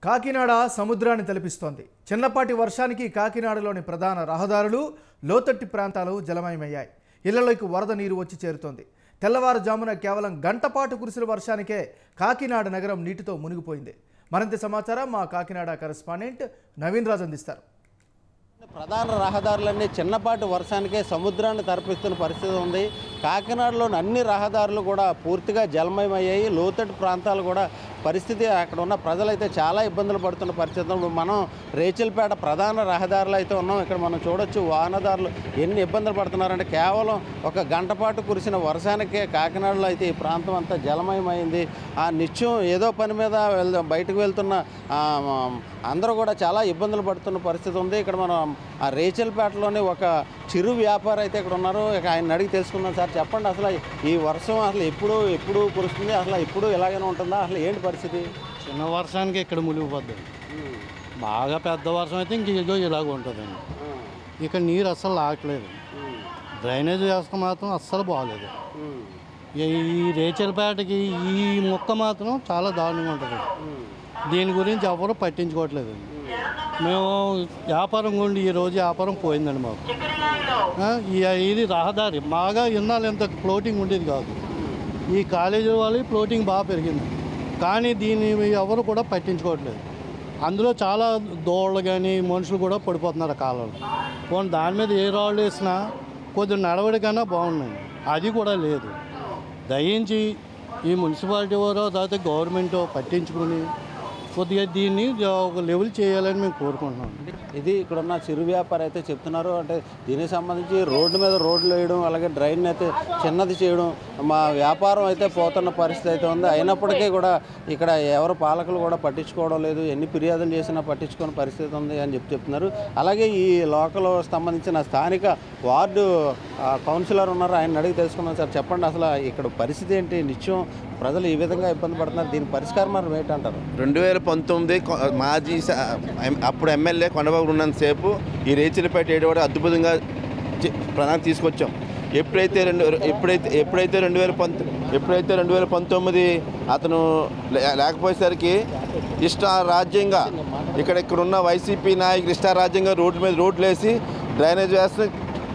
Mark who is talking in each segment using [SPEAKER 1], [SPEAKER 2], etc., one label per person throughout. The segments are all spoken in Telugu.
[SPEAKER 1] కాకినాడ సముద్రాన్ని తలపిస్తోంది చిన్నపాటి వర్షానికి కాకినాడలోని ప్రధాన రహదారులు లోతట్టి ప్రాంతాలు జలమయమయ్యాయి ఇళ్లలోకి వరద నీరు వచ్చి చేరుతోంది తెల్లవారుజామున కేవలం గంటపాటు కురిసిన వర్షానికే కాకినాడ నగరం నీటితో మునిగిపోయింది మరింత సమాచారం మా కాకినాడ కరెస్పాండెంట్ నవీన్ రాజు అందిస్తారు
[SPEAKER 2] ప్రధాన రహదారులన్నీ చిన్నపాటి వర్షానికే సముద్రాన్ని తరపిస్తున్న పరిస్థితి ఉంది కాకినాడలోని అన్ని రహదారులు కూడా పూర్తిగా జలమయమయ్యాయి లోతట్టు ప్రాంతాలు కూడా పరిస్థితి అక్కడ ఉన్న ప్రజలైతే చాలా ఇబ్బందులు పడుతున్న పరిస్థితి ఉంది. మనం రేచల్పేట ప్రధాన రహదారులు అయితే ఉన్నాం ఇక్కడ మనం చూడొచ్చు వాహనదారులు ఎన్ని ఇబ్బందులు పడుతున్నారంటే కేవలం ఒక గంట పాటు కురిసిన వర్షానికే కాకినాడలో అయితే ఈ ప్రాంతం అంతా జలమయమైంది ఆ నిత్యం ఏదో పని మీద వెళ్ బయటకు వెళ్తున్న ఆ, అందరూ కూడా చాలా ఇబ్బందులు పడుతున్న పరిస్థితి ఉంది ఇక్కడ మనం ఆ రేచల్పేటలోని ఒక చిరు వ్యాపారి అయితే ఇక్కడ ఉన్నారు ఇక ఆయన అడిగి తెలుసుకుందాం సార్ చెప్పండి అసలు ఈ వర్షం అసలు ఎప్పుడు ఎప్పుడు కురుస్తుంది అసలు ఎప్పుడు ఇలాగనే ఉంటుందా అసలు ఏంటి పరిస్థితి
[SPEAKER 3] చిన్న వర్షానికి ఇక్కడ మునిగిపోద్ది బాగా పెద్ద వర్షం అయితే ఇంక ఏదో ఇలాగ ఉంటుందండి ఇక నీరు అస్సలు లాగట్లేదు డ్రైనేజ్ వ్యవస్థ మాత్రం అస్సలు బాగలేదు ఈ ఈ రేచలపేటకి ఈ మొక్క మాత్రం చాలా దారుణంగా ఉంటుంది దీని గురించి ఎవరు పట్టించుకోవట్లేదు మేము వ్యాపారం గుండి ఈ రోజు వ్యాపారం పోయిందండి మాకు ఆ, ఈ- ఇది రహదారి బాగా ఇన్నాళ్ళు ఎంత ఫ్లోటింగ్ ఉండేది కాదు ఈ కాలేజీ వాళ్ళు ఫ్లోటింగ్ బాగా పెరిగింది కానీ దీన్ని ఎవరు కూడా పట్టించుకోవట్లేదు అందులో చాలా దోళ్ళు కానీ మనుషులు కూడా పడిపోతున్నారు ఆ కాలంలో పోనీ దాని మీద ఏ రాళ్ళు వేసినా కొద్దిగా నడవడికన్నా బాగున్నాయి అది కూడా లేదు దయించి ఈ మున్సిపాలిటీ వారో తర్వాత గవర్నమెంట్ పట్టించుకుని కొద్దిగా దీన్ని ఒక లెవెల్ చేయాలని మేము కోరుకుంటున్నాం
[SPEAKER 2] ఇది ఇక్కడ ఉన్న చిరు వ్యాపారి అయితే చెప్తున్నారు అంటే దీనికి సంబంధించి రోడ్డు మీద రోడ్లు వేయడం అలాగే డ్రైన్ అయితే చిన్నది చేయడం మా వ్యాపారం అయితే పోతున్న పరిస్థితి అయితే ఉంది అయినప్పటికీ కూడా ఇక్కడ ఎవరు పాలకులు కూడా పట్టించుకోవడం లేదు ఎన్ని ఫిర్యాదులు చేసినా పట్టించుకోని పరిస్థితి ఉంది అని చెప్పి చెప్తున్నారు అలాగే ఈ లోకల్ సంబంధించిన స్థానిక వార్డు ఆ, కౌన్సిలర్ ఉన్నారు ఆయన అడిగి తెలుసుకున్నాం సార్ చెప్పండి అసలు ఇక్కడ పరిస్థితి ఏంటి నిత్యం ప్రజలు ఈ విధంగా ఇబ్బంది పడుతున్నారు దీని పరిష్కారం మరి ఏంటంటారు
[SPEAKER 4] రెండు వేల పంతొమ్మిది కొ- మాజీ స- ఎం- అప్పుడు ఎమ్మెల్యే కొండబాబు ఉన్నంతసేపు ఈ రేచిలపేట ఏడవాడ అద్భుతంగా చి- ప్రణాళిక తీసుకొచ్చాం ఎప్పుడైతే రెండు ఎప్పుడైతే ఎప్పుడైతే రెండు వేల పంత ఎప్పుడైతే రెండు వేల పంతొమ్మిది అతను లే- లేకపోయేసరికి ఇష్ట రాజ్యంగా ఇక్కడ ఇక్కడ ఉన్న వైసీపీ నాయకులు ఇష్ట రాజ్యంగా రోడ్డు మీద రోడ్లు వేసి డ్రైనేజ్ వ్యవస్థ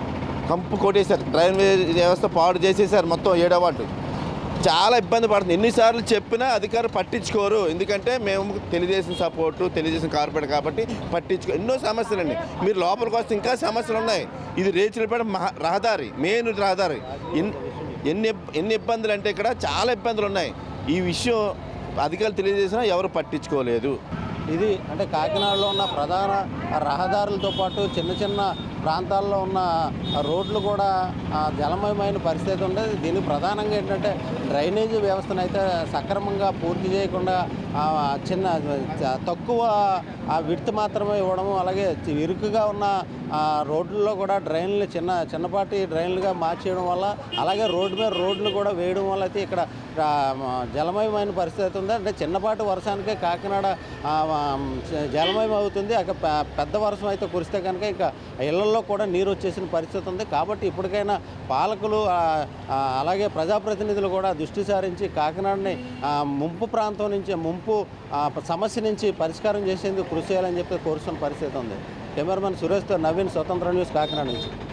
[SPEAKER 4] కంపు కొట్టేశారు డ్రైనేజ్ వ్యవస్థ పాడు చేసేసారు మొత్తం ఏడో వార్డు చాలా ఇబ్బంది పడుతుంది ఎన్నిసార్లు చెప్పినా అధికారులు పట్టించుకోరు ఎందుకంటే మేము తెలుగుదేశం సపోర్టు తెలుగుదేశం కార్పొరేట్ కాబట్టి పట్టించుకో ఎన్నో సమస్యలండి మీరు లోపలికి వస్తే ఇంకా సమస్యలు ఉన్నాయి ఇది రేచులపేట మహా రహదారి మెయిన్ రహదారి ఎన్- ఎన్ని ఇబ్- ఎన్ని ఇబ్బందులు అంటే ఇక్కడ చాలా ఇబ్బందులు ఉన్నాయి ఈ విషయం అధికారులు తెలియజేసినా ఎవరు పట్టించుకోలేదు
[SPEAKER 2] ఇది అంటే కాకినాడలో ఉన్న ప్రధాన రహదారులతో పాటు చిన్న చిన్న ప్రాంతాల్లో ఉన్న రోడ్లు కూడా ఆ, జలమయమైన పరిస్థితి ఉండేది దీనికి ప్రధానంగా ఏంటంటే డ్రైనేజీ వ్యవస్థను అయితే సక్రమంగా పూర్తి చేయకుండా ఆ, చిన్న చ- తక్కువ ఆ విడ్త్ మాత్రమే ఇవ్వడము అలాగే చి- ఇరుకుగా ఉన్న ఆ, రోడ్లలో కూడా డ్రైన్లు చిన్న చిన్నపాటి డ్రైన్లుగా మార్చేయడం వల్ల అలాగే రోడ్డు మీద రోడ్లు కూడా వేయడం వల్ల అయితే ఇక్కడ ఆ, మ- జలమయమైన పరిస్థితి ఉంది అంటే చిన్నపాటి వర్షానికే కాకినాడ ఆ, ఆ, జ- జలమయం అవుతుంది అక్కడ పె- పెద్ద వర్షం అయితే కురిస్తే కనుక ఇంకా ఇళ్లలో కూడా నీరు వచ్చేసిన పరిస్థితి ఉంది కాబట్టి ఇప్పటికైనా పాలకులు ఆ, ఆ, అలాగే ప్రజాప్రతినిధులు కూడా దృష్టి సారించి కాకినాడని ఆ, ముంపు ప్రాంతం నుంచి ముంపు ఆ, సమస్య నుంచి పరిష్కారం చేసేందుకు కృషి చేయాలని చెప్పి కోరుతున్న పరిస్థితి ఉంది కెమెరామెన్ సురేష్తో నవీన్ స్వతంత్ర న్యూస్ కాకినాడ నుంచి